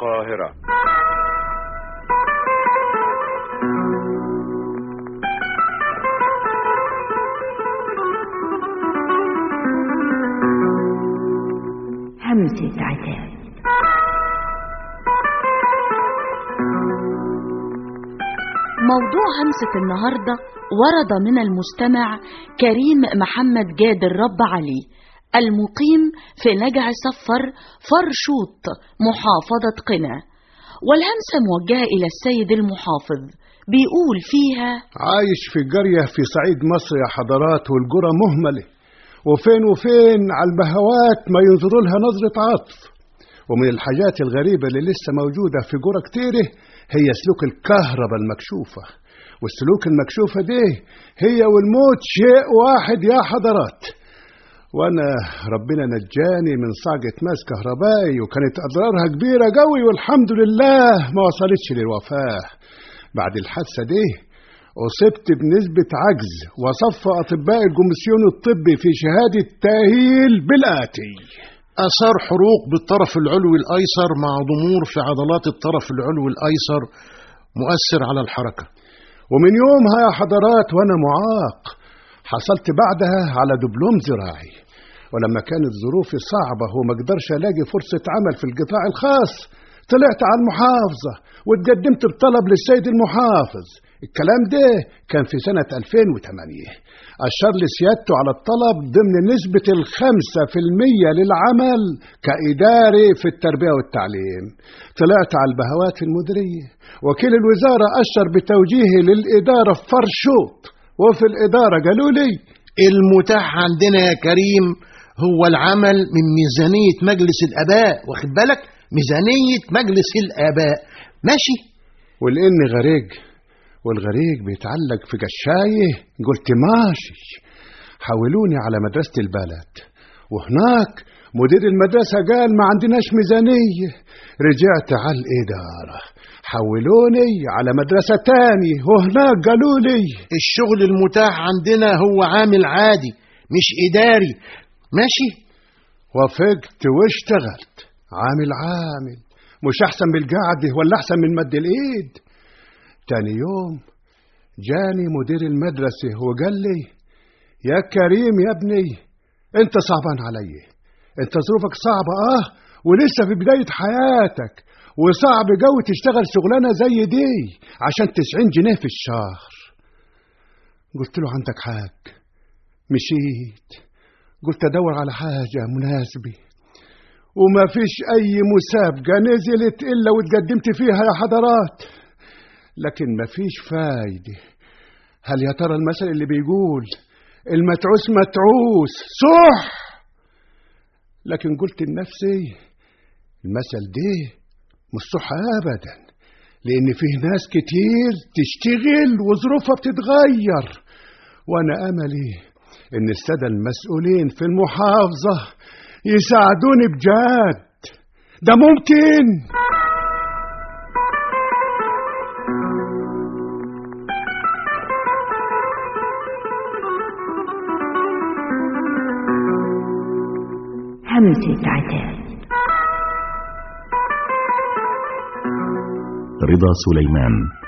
القاهرة همسة عتاب موضوع همسة النهاردة ورد من المستمع كريم محمد جاد الرب علي المقيم في نجع صفر فرشوط محافظة قنا والهمسة موجهة إلى السيد المحافظ بيقول فيها عايش في قرية في صعيد مصر يا حضرات والقرى مهملة وفين وفين على البهوات ما ينظروا لها نظرة عطف ومن الحاجات الغريبة اللي لسه موجودة في قرى كتيرة هي سلوك الكهرباء المكشوفة والسلوك المكشوفة دي هي والموت شيء واحد يا حضرات وانا ربنا نجاني من صعقة ماس كهربائي وكانت اضرارها كبيرة قوي والحمد لله ما وصلتش للوفاة بعد الحادثة دي أصبت بنسبة عجز وصف أطباء الكوميسيون الطبي في شهادة تأهيل بالآتي آثار حروق بالطرف العلوي الأيسر مع ضمور في عضلات الطرف العلوي الأيسر مؤثر على الحركة ومن يومها يا حضرات وأنا معاق حصلت بعدها على دبلوم زراعي ولما كانت ظروفي صعبة وما اقدرش الاقي فرصة عمل في القطاع الخاص طلعت على المحافظة واتقدمت بطلب للسيد المحافظ الكلام ده كان في سنة 2008 أشار لي سيادته على الطلب ضمن نسبة الخمسة في المية للعمل كإداري في التربية والتعليم طلعت على البهوات في المديرية وكيل الوزارة أشر بتوجيهي للإدارة في فرشوط وفي الإدارة قالوا لي المتاح عندنا يا كريم هو العمل من ميزانية مجلس الآباء واخد بالك ميزانية مجلس الآباء ماشي ولأني غريق والغريق بيتعلق في قشاية قلت ماشي حولوني على مدرسة البلد وهناك مدير المدرسة قال ما عندناش ميزانية رجعت على الإدارة حولوني على مدرسة تاني وهناك قالوا لي الشغل المتاح عندنا هو عامل عادي مش إداري ماشي وافقت واشتغلت عامل عامل مش أحسن من القعدة ولا أحسن من مد الإيد تاني يوم جاني مدير المدرسة وقال لي يا كريم يا ابني انت صعبان علي انت ظروفك صعبة اه ولسه في بداية حياتك وصعب قوي تشتغل شغلانة زي دي عشان تسعين جنيه في الشهر قلت له عندك حق مشيت قلت ادور على حاجة مناسبة وما فيش اي مسابقة نزلت الا واتقدمت فيها يا حضرات لكن ما فيش فايدة هل يا ترى المثل اللي بيقول المتعوس متعوس صح لكن قلت لنفسي المثل ده مش صح ابدا لان فيه ناس كتير تشتغل وظروفها بتتغير وانا املي ان الساده المسؤولين في المحافظه يساعدوني بجد ده ممكن همسة عتاب رضا سليمان